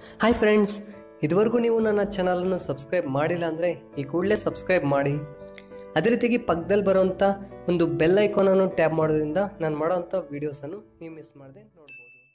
hi friends ಇದುವರೆಗೂ ನೀವು ನನ್ನ ಚಾನಲನ್ನು ಸಬ್ಸ್ಕ್ರೈಬ್ ಮಾಡಿಲ್ಲ ಅಂದರೆ ಈ ಕೂಡಲೇ ಸಬ್ಸ್ಕ್ರೈಬ್ ಮಾಡಿ ಅದೇ ರೀತಿಯಾಗಿ ಪಕ್ಕದಲ್ಲಿ ಬರುವಂಥ ಒಂದು ಬೆಲ್ ಐಕಾನನ್ನು ಟ್ಯಾಪ್ ಮಾಡೋದ್ರಿಂದ ನಾನು ಮಾಡೋವಂಥ ವೀಡಿಯೋಸನ್ನು ನೀವು ಮಿಸ್ ಮಾಡದೆ ನೋಡ್ಬೋದು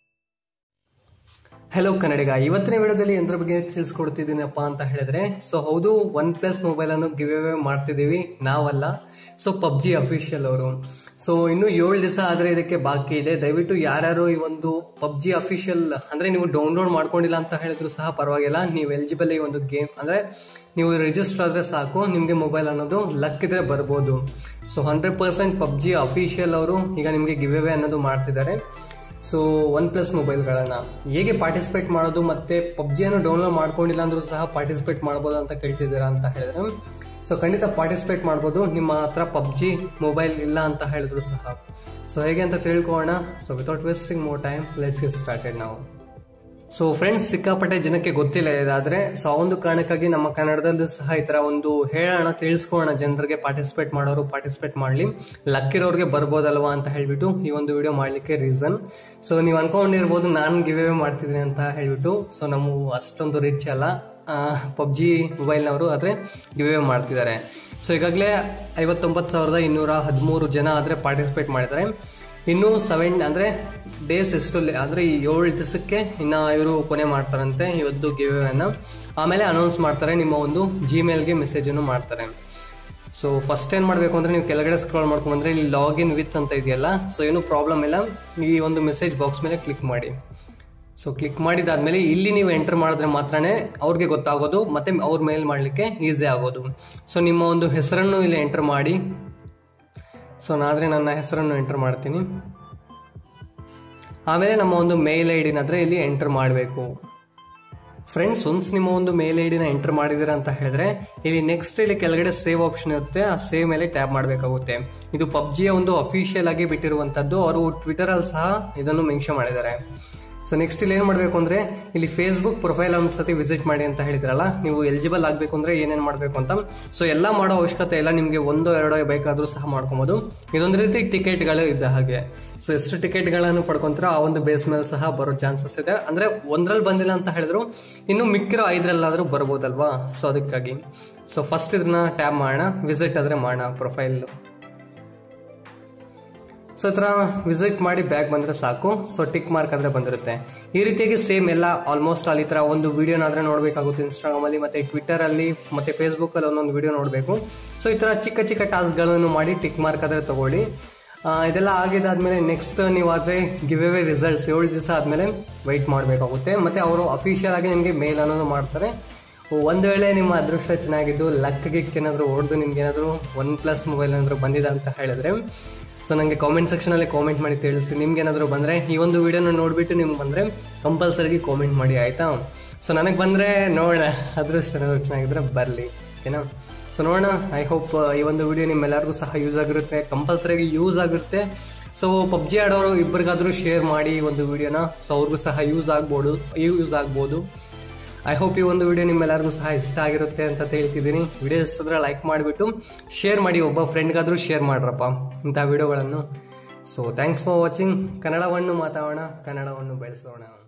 ಹಲೋ ಕನ್ನಡಿಗ ಇವತ್ತಿನ ವಿಡಿಯೋದಲ್ಲಿ ಎಂದ್ರ ಬಗ್ಗೆ ತಿಳಿಸ್ಕೊಡ್ತಿದ್ದೀನಪ್ಪ ಅಂತ ಹೇಳಿದ್ರೆ ಸೊ ಹೌದು ಒನ್ ಪ್ಲಸ್ ಮೊಬೈಲ್ ಅನ್ನು ಗಿವ್ ಅವೇ ಮಾಡ್ತಿದ್ದೀವಿ ನಾವಲ್ಲ ಸೊ ಪಬ್ಜಿ ಅಫಿಷಿಯಲ್ ಅವರು ಸೊ ಇನ್ನು ಏಳು ದಿವಸ ಆದ್ರೆ ಇದಕ್ಕೆ ಬಾಕಿ ಇದೆ ದಯವಿಟ್ಟು ಯಾರ್ಯಾರು ಈ ಒಂದು ಪಬ್ಜಿ ಅಫಿಷಿಯಲ್ ಅಂದ್ರೆ ನೀವು ಡೌನ್ಲೋಡ್ ಮಾಡ್ಕೊಂಡಿಲ್ಲ ಅಂತ ಹೇಳಿದ್ರು ಸಹ ಪರವಾಗಿಲ್ಲ ನೀವು ಎಲಿಜಿಬಲ್ ಈ ಒಂದು ಗೇಮ್ ಅಂದ್ರೆ ನೀವು ರಿಜಿಸ್ಟರ್ ಆದ್ರೆ ಸಾಕು ನಿಮ್ಗೆ ಮೊಬೈಲ್ ಅನ್ನೋದು ಲಕ್ ಇದ್ರೆ ಬರ್ಬೋದು so hundred percent PUBG official ಅವರು ಈಗ ನಿಮ್ಗೆ ಗಿವ್ ಅವೇ ಅನ್ನೋದು ಮಾಡ್ತಿದ್ದಾರೆ ಸೊ ಒನ್ ಪ್ಲಸ್ ಮೊಬೈಲ್ಗಳನ್ನ ಹೇಗೆ ಪಾರ್ಟಿಸಿಪೇಟ್ ಮಾಡೋದು ಮತ್ತೆ ಪಬ್ಜಿಯನ್ನು ಡೌನ್ಲೋಡ್ ಮಾಡ್ಕೊಂಡಿಲ್ಲ ಅಂದ್ರೂ ಸಹ ಪಾರ್ಟಿಸಿಪೇಟ್ ಮಾಡ್ಬೋದು ಅಂತ ಕೇಳ್ತಿದ್ದೀರಾ ಅಂತ ಹೇಳಿದ್ರೆ ಸೊ ಖಂಡಿತ ಪಾರ್ಟಿಸಿಪೇಟ್ ಮಾಡ್ಬೋದು ನಿಮ್ಮ ಹತ್ರ ಪಬ್ಜಿ ಮೊಬೈಲ್ ಇಲ್ಲ ಅಂತ ಹೇಳಿದ್ರು ಸಹ ಸೊ ಹೇಗೆ ಅಂತ ತಿಳ್ಕೊಳ್ಳೋಣ so without wasting more time let's get started ನಾವು ಸೊ ಫ್ರೆಂಡ್ಸ್ ಸಿಕ್ಕಾಪಟ್ಟೆ ಜನಕ್ಕೆ ಗೊತ್ತಿಲ್ಲ ಇದಾದ್ರೆ ಸೊ ಆ ಒಂದು ಕಾರಣಕ್ಕಾಗಿ ನಮ್ಮ ಕನ್ನಡದಲ್ಲೂ ಸಹ ಈ ತರ ಒಂದು ಹೇಳೋಣ ತಿಳಿಸ್ಕೊಳ್ಳೋಣ ಜನರಿಗೆ ಪಾರ್ಟಿಸಿಪೇಟ್ ಮಾಡೋರು ಪಾರ್ಟಿಸಿಪೇಟ್ ಮಾಡ್ಲಿ ಲಕ್ ಇರೋರಿಗೆ ಬರ್ಬೋದಲ್ವಾ ಅಂತ ಹೇಳ್ಬಿಟ್ಟು ಈ ಒಂದು ವಿಡಿಯೋ ಮಾಡ್ಲಿಕ್ಕೆ ರೀಸನ್ ಸೊ ನೀವು ಅನ್ಕೊಂಡಿರ್ಬೋದು ನಾನು ಗಿವ್ ಅವೇ ಮಾಡ್ತಿದ್ದೀನಿ ಅಂತ ಹೇಳ್ಬಿಟ್ಟು ಸೊ ನಮ್ಮ ಅಷ್ಟೊಂದು ರಿಚ್ ಅಲ್ಲ ಪಬ್ಜಿ ಮೊಬೈಲ್ನವರು ಆದ್ರೆ ಗಿವ್ ಅವೇ ಮಾಡ್ತಿದ್ದಾರೆ ಸೊ ಈಗಾಗಲೇ ಐವತ್ತೊಂಬತ್ತು ಸಾವಿರದ ಇನ್ನೂರ ಹದಿಮೂರು ಜನ ಆದ್ರೆ ಪಾರ್ಟಿಸಿಪೇಟ್ ಮಾಡಿದ್ದಾರೆ ಇನ್ನು ಸೆವೆನ್ ಅಂದ್ರೆ ಡೇಸ್ ಎಷ್ಟು ಲೆ- ಅಂದ್ರೆ ಈ ಏಳು ದಿವಸಕ್ಕೆ ಇನ್ನ ಇವರು ಕೊನೆ ಮಾಡ್ತಾರಂತೆ ಇವತ್ತು ಗಿವ್ ಅನ್ನ ಆಮೇಲೆ ಅನೌನ್ಸ್ ಮಾಡ್ತಾರೆ ನಿಮ್ಮ ಒಂದು ಜಿಮೇಲ್ಗೆ ಮೆಸೇಜ್ ಅನ್ನು ಮಾಡ್ತಾರೆ ಸೊ ಫಸ್ಟ್ ಏನ್ ಮಾಡ್ಬೇಕು ಅಂದ್ರೆ ನೀವು ಕೆಳಗಡೆ ಸ್ಕ್ರಾಲ್ ಮಾಡ್ಕೊಂಡ್ ಬಂದ್ರೆ ಇಲ್ಲಿ ಲಾಗಿನ್ ವಿತ್ ಅಂತ ಇದೆಯಲ್ಲ ಸೊ ಏನು ಪ್ರಾಬ್ಲಮ್ ಇಲ್ಲ ಈ ಒಂದು ಮೆಸೇಜ್ ಬಾಕ್ಸ್ ಮೇಲೆ ಕ್ಲಿಕ್ ಮಾಡಿ ಸೊ ಕ್ಲಿಕ್ ಮಾಡಿದಾದ್ಮೇಲೆ ಇಲ್ಲಿ ನೀವು ಎಂಟರ್ ಮಾಡಿದ್ರೆ ಮಾತ್ರನೇ ಅವ್ರಿಗೆ ಗೊತ್ತಾಗೋದು ಮತ್ತೆ ಅವ್ರ ಮೇಲ್ ಮಾಡ್ಲಿಕ್ಕೆ ಈಸಿ ಆಗೋದು ಸೊ ನಿಮ್ಮ ಒಂದು ಹೆಸರನ್ನು ಇಲ್ಲಿ ಎಂಟರ್ ಮಾಡಿ ಸೊ ನಾದ್ರೆ ನನ್ನ ಹೆಸರನ್ನು ಎಂಟರ್ ಮಾಡ್ತೀನಿ ಆಮೇಲೆ ನಮ್ಮ ಒಂದು ಮೇಲ್ ಐ ಡಿನಾದ್ರೆ ಇಲ್ಲಿ ಎಂಟರ್ ಮಾಡಬೇಕು ಫ್ರೆಂಡ್ಸ್ ಒನ್ಸ್ ನಿಮ್ಮ ಒಂದು ಮೇಲ್ ಐ ಡಿನ ಎಂಟರ್ ಮಾಡಿದಿರ ಅಂತ ಹೇಳಿದ್ರೆ ಇಲ್ಲಿ ನೆಕ್ಸ್ಟ್ ಇಲ್ಲಿ ಕೆಳಗಡೆ ಸೇವ್ ಆಪ್ಷನ್ ಇರುತ್ತೆ ಆ ಸೇವ್ ಮೇಲೆ ಟ್ಯಾಪ್ ಮಾಡಬೇಕಾಗುತ್ತೆ ಇದು ಪಬ್ಜಿಯ ಒಂದು ಅಫಿಷಿಯಲ್ ಆಗಿ ಬಿಟ್ಟಿರುವಂತದ್ದು ಅವರು ಟ್ವಿಟರ್ ಅಲ್ಲಿ ಸಹ ಇದನ್ನು ಮೆನ್ಷನ್ ಮಾಡಿದ್ದಾರೆ ಸೊ ನೆಕ್ಸ್ಟ್ ಇಲ್ಲಿ ಏನ್ ಮಾಡಬೇಕು ಅಂದ್ರೆ ಇಲ್ಲಿ ಫೇಸ್ಬುಕ್ ಪ್ರೊಫೈಲ್ ಒಂದ್ಸತಿ ವಿಸಿಟ್ ಮಾಡಿ ಅಂತ ಹೇಳಿದ್ರಲ್ಲ ನೀವು ಎಲಿಜಿಬಲ್ ಆಗಬೇಕು ಅಂದ್ರೆ ಏನೇನ್ ಮಾಡಬೇಕು ಅಂತ ಸೊ ಎಲ್ಲ ಮಾಡೋ ಅವಶ್ಯಕತೆ ಇಲ್ಲ ನಿಮ್ಗೆ ಒಂದು ಎರಡೋ ಬೇಕಾದ್ರೂ ಸಹ ಮಾಡ್ಕೊಬಹುದು ಇದೊಂದು ರೀತಿ ಟಿಕೆಟ್ಗಳು ಇದ್ದ ಹಾಗೆ ಸೊ ಎಷ್ಟು ಟಿಕೆಟ್ಗಳನ್ನು ಪಡ್ಕೊಂತೀರೋ ಆ ಒಂದು ಬೇಸ್ ಮೇಲೆ ಸಹ ಬರೋ ಚಾನ್ಸಸ್ ಇದೆ ಅಂದ್ರೆ ಒಂದ್ರಲ್ಲಿ ಬಂದಿಲ್ಲ ಅಂತ ಹೇಳಿದ್ರು ಇನ್ನು ಮಿಕ್ಕಿರೋ ಐದರಲ್ಲಾದ್ರೂ ಬರ್ಬೋದಲ್ವಾ ಸೊ ಅದಕ್ಕಾಗಿ ಸೊ ಫಸ್ಟ್ ಇದನ್ನ ಟ್ಯಾಪ್ ಮಾಡೋಣ ವಿಸಿಟ್ ಆದ್ರೆ ಮಾಡೋಣ ಪ್ರೊಫೈಲ್ ಸೊ ಹತ್ರ ವಿಸಿಟ್ ಮಾಡಿ ಬ್ಯಾಗ್ ಬಂದ್ರೆ ಸಾಕು ಸೊ ಟಿಕ್ ಮಾರ್ಕ್ ಆದ್ರೆ ಬಂದಿರುತ್ತೆ ಈ ರೀತಿಯಾಗಿ ಸೇಮ್ ಎಲ್ಲ ಆಲ್ಮೋಸ್ಟ್ ಅಲ್ಲಿ ತರ ಒಂದು ವಿಡಿಯೋನಾದ್ರೆ ನೋಡ್ಬೇಕಾಗುತ್ತೆ ಇನ್ಸ್ಟಾಗ್ರಾಮ್ ಅಲ್ಲಿ ಮತ್ತೆ ಟ್ವಿಟರ್ ಅಲ್ಲಿ ಮತ್ತೆ ಫೇಸ್ಬುಕ್ ಅಲ್ಲಿ ಒಂದೊಂದು ವಿಡಿಯೋ ನೋಡಬೇಕು ಸೊ ಈ ತರ ಚಿಕ್ಕ ಚಿಕ್ಕ ಟಾಸ್ಕ್ ಗಳನ್ನು ಮಾಡಿ ಟಿಕ್ ಮಾರ್ಕ್ ಆದ್ರೆ ತಗೊಳ್ಳಿ ಆ, ಇದೆಲ್ಲ ಆಗಿದಾದ್ಮೇಲೆ ನೆಕ್ಸ್ಟ್ ನೀವು ಆದ್ರೆ ಗಿವ್ ಅವೇ ರಿಸಲ್ಟ್ಸ್ ಏಳು ದಿವಸ ಆದ್ಮೇಲೆ ವೈಟ್ ಮಾಡಬೇಕಾಗುತ್ತೆ ಮತ್ತೆ ಅವರು ಅಫಿಷಿಯಲ್ ಆಗಿ ನಿಮಗೆ ಮೇಲ್ ಅನ್ನೋದು ಮಾಡ್ತಾರೆ ಒಂದ್ ವೇಳೆ ನಿಮ್ಮ ಅದೃಷ್ಟ ಚೆನ್ನಾಗಿದ್ದು ಲಕ್ ಗಿಕ್ ಏನಾದ್ರು ಹೊಡೆದು ನಿಮ್ಗೆ ಏನಾದ್ರು ಒನ್ ಪ್ಲಸ್ ಮೊಬೈಲ್ ಏನಾದ್ರು ಬಂದಿದೆ ಅಂತ ಹೇಳಿದ್ರೆ ಸೊ ನನಗೆ ಕಾಮೆಂಟ್ ಸೆಕ್ಷನ್ ಅಲ್ಲಿ ಕಾಮೆಂಟ್ ಮಾಡಿ ತಿಳಿಸಿ ನಿಮ್ಗೆ ಏನಾದ್ರು ಬಂದ್ರೆ ಈ ಒಂದು ವಿಡಿಯೋನ ನೋಡ್ಬಿಟ್ಟು ನಿಮ್ಗೆ ಬಂದ್ರೆ ಕಂಪಲ್ಸರಿ ಕಾಮೆಂಟ್ ಮಾಡಿ ಆಯ್ತಾ ಸೊ ನನಗೆ ಬಂದ್ರೆ ನೋಡೋಣ ಅದೃಷ್ಟ ಏನಾದ್ರು ಚೆನ್ನಾಗಿದ್ರೆ ಬರಲಿ ಓಕೆನಾ ಸೊ ನೋಡೋಣ ಐ ಹೋಪ್ ಈ ಒಂದು ವಿಡಿಯೋ ನಿಮ್ಮೆಲ್ಲರಿಗೂ ಸಹ ಯೂಸ್ ಆಗಿರುತ್ತೆ ಕಂಪಲ್ಸರಿ ಯೂಸ್ ಆಗುತ್ತೆ ಸೊ ಪಬ್ಜಿ ಆಡೋರು ಇಬ್ಬರಿಗಾದ್ರೂ ಶೇರ್ ಮಾಡಿ ಈ ಒಂದು ವಿಡಿಯೋನ ಸೊ ಅವ್ರಿಗೂ ಸಹ ಯೂಸ್ ಆಗ್ಬೋದು ಯೂಸ್ ಆಗ್ಬೋದು ಐ ಹೋಪ್ ಈ ಒಂದು ವಿಡಿಯೋ ನಿಮ್ಮೆಲ್ಲರಿಗೂ ಸಹ ಇಷ್ಟ ಆಗಿರುತ್ತೆ ಅಂತ ಹೇಳ್ತಿದ್ದೀನಿ ವಿಡಿಯೋ ಇಷ್ಟಾದ್ರೆ ಲೈಕ್ ಮಾಡಿಬಿಟ್ಟು ಶೇರ್ ಮಾಡಿ ಒಬ್ಬ ಫ್ರೆಂಡ್ಗಾದ್ರೂ ಶೇರ್ ಮಾಡ್ರಪ್ಪ ಇಂಥ ವಿಡಿಯೋಗಳನ್ನು ಸೊ ಥ್ಯಾಂಕ್ಸ್ ಫಾರ್ ವಾಚಿಂಗ್ ಕನ್ನಡವನ್ನು ಮಾತಾಡೋಣ ಕನ್ನಡವನ್ನು ಬೆಳೆಸೋಣ